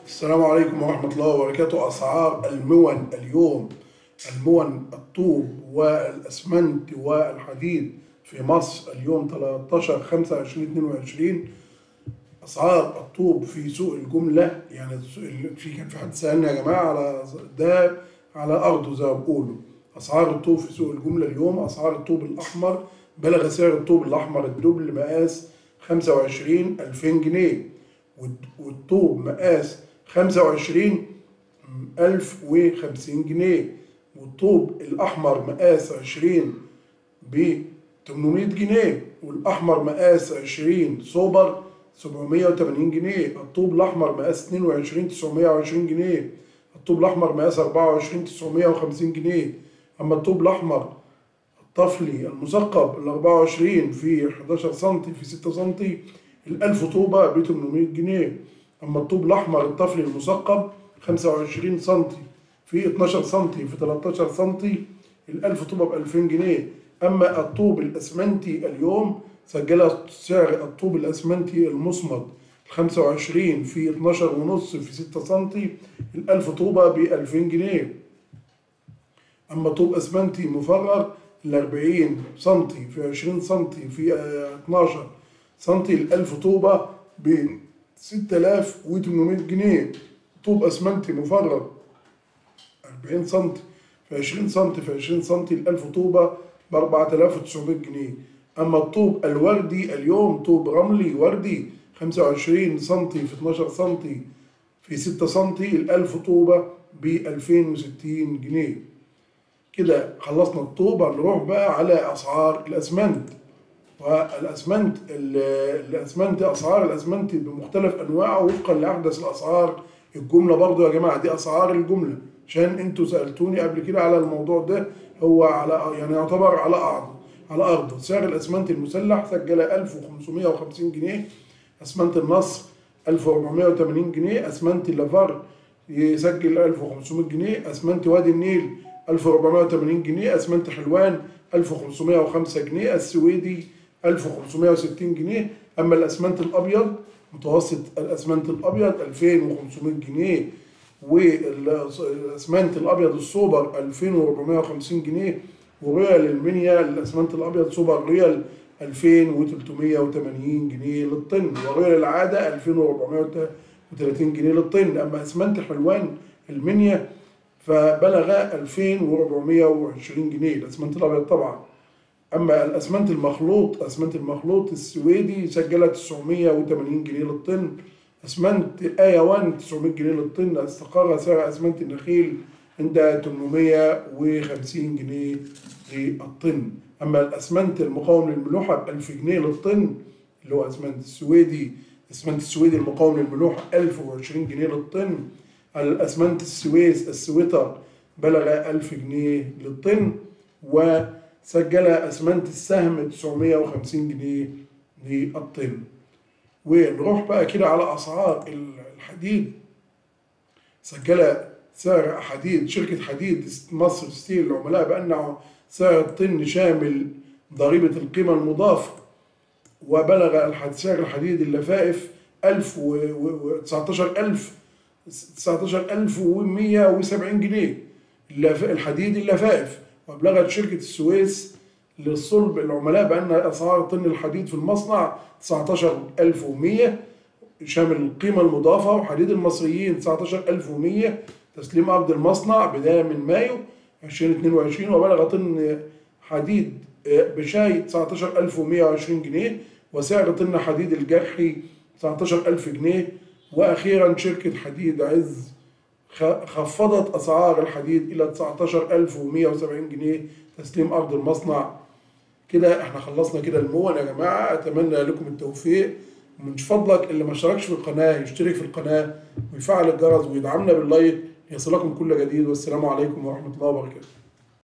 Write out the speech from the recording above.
السلام عليكم ورحمة الله وبركاته أسعار المون اليوم المون الطوب والأسمنت والحديد في مصر اليوم 13 5 2022 أسعار الطوب في سوق الجملة يعني السوق- في كان في حد سألني يا جماعة على ده على أرضه زي ما بيقولوا أسعار الطوب في سوق الجملة اليوم أسعار الطوب الأحمر بلغ سعر الطوب الأحمر الدبل مقاس 25 2000 جنيه والد- والطوب مقاس 25 ألف وخمسين جنيه والطوب الأحمر مقاس 20 ب 800 جنيه والأحمر مقاس 20 سوبر 780 جنيه الطوب الأحمر مقاس 22 920 جنيه الطوب الأحمر مقاس 24 950 جنيه أما الطوب الأحمر الطفلي المثقب ال 24 في 11 سم في 6 سم ال 1000 طوبة ب 800 جنيه أما الطوب الأحمر الطفلي المثقب 25 سم في 12 سم في 13 سم ال 1000 طوبة ب 2000 جنيه أما الطوب الأسمنتي اليوم سجل سعر الطوب الأسمنتي المصمد 25 في 12 ونص في 6 سم ال 1000 طوبة ب 2000 جنيه اما طوب اسمنتي مفرغ ال 40 سم في 20 سم في آه، 12 سم ال 1000 طوبه ب 6800 جنيه طوب اسمنتي مفرغ 40 سم في 20 سم في 20 سم ال 1000 طوبه ب 4900 جنيه اما الطوب الوردي اليوم طوب رملي وردي 25 سم في 12 سم في 6 سم ال 1000 طوبه ب 2060 جنيه كده خلصنا الطوب هنروح بقى على اسعار الاسمنت والاسمنت ال- الاسمنت اسعار الاسمنت بمختلف انواعه وفقا لاحدث الاسعار الجمله برضو يا جماعه دي اسعار الجمله عشان انتوا سالتوني قبل كده على الموضوع ده هو على يعني يعتبر على ارضه على ارضه سعر الاسمنت المسلح سجل 1550 جنيه اسمنت النصر 1480 جنيه اسمنت اللافار يسجل 1500 جنيه اسمنت وادي النيل 1480 جنيه اسمنت حلوان 1505 جنيه السويدي 1560 جنيه اما الاسمنت الابيض متوسط الاسمنت الابيض 2500 جنيه والاسمنت الابيض السوبر 2450 جنيه وريال المنيا الاسمنت الابيض سوبر ريال 2380 جنيه للطن وريال العاده 2430 جنيه للطن اما اسمنت حلوان المنيا فبلغ 2420 جنيه الاسمنت الابيض طبعا اما الاسمنت المخلوط اسمنت المخلوط السويدي سجل 980 جنيه للطن اسمنت ايا 1 900 جنيه للطن استقر سعر اسمنت النخيل عند 850 جنيه للطن اما الاسمنت المقاوم للملوحه ب 1000 جنيه للطن اللي هو اسمنت السويدي اسمنت السويدي المقاوم للملوحه 1020 جنيه للطن الاسمنت السويس السويتر بلغ 1000 جنيه للطن وسجل اسمنت السهم 950 جنيه للطن ونروح بقى كده على اسعار الحديد سجل سعر حديد شركة حديد مصر ستيل العملاء بأن سعر الطن شامل ضريبة القيمة المضافة وبلغ الحد- سعر الحديد اللفائف 1000 و و- 19000 19170 جنيه اللف- الحديد اللفائف وابلغت شركة السويس للصلب العملاء بأن أسعار طن الحديد في المصنع 19100 شامل القيمة المضافة وحديد المصريين 19100 تسليم عقد المصنع بداية من مايو 2022 وبلغ طن حديد آه، بشاي 19120 جنيه وسعر طن حديد الجرحي 19000 جنيه وأخيرا شركة حديد عز خ- خفضت أسعار الحديد إلى 19170 جنيه تسليم أرض المصنع كده احنا خلصنا كده المون يا جماعة أتمنى لكم التوفيق ومن فضلك اللي ما اشتركش في القناة يشترك في القناة ويفعل الجرس ويدعمنا باللايك يصلكم كل جديد والسلام عليكم ورحمة الله وبركاته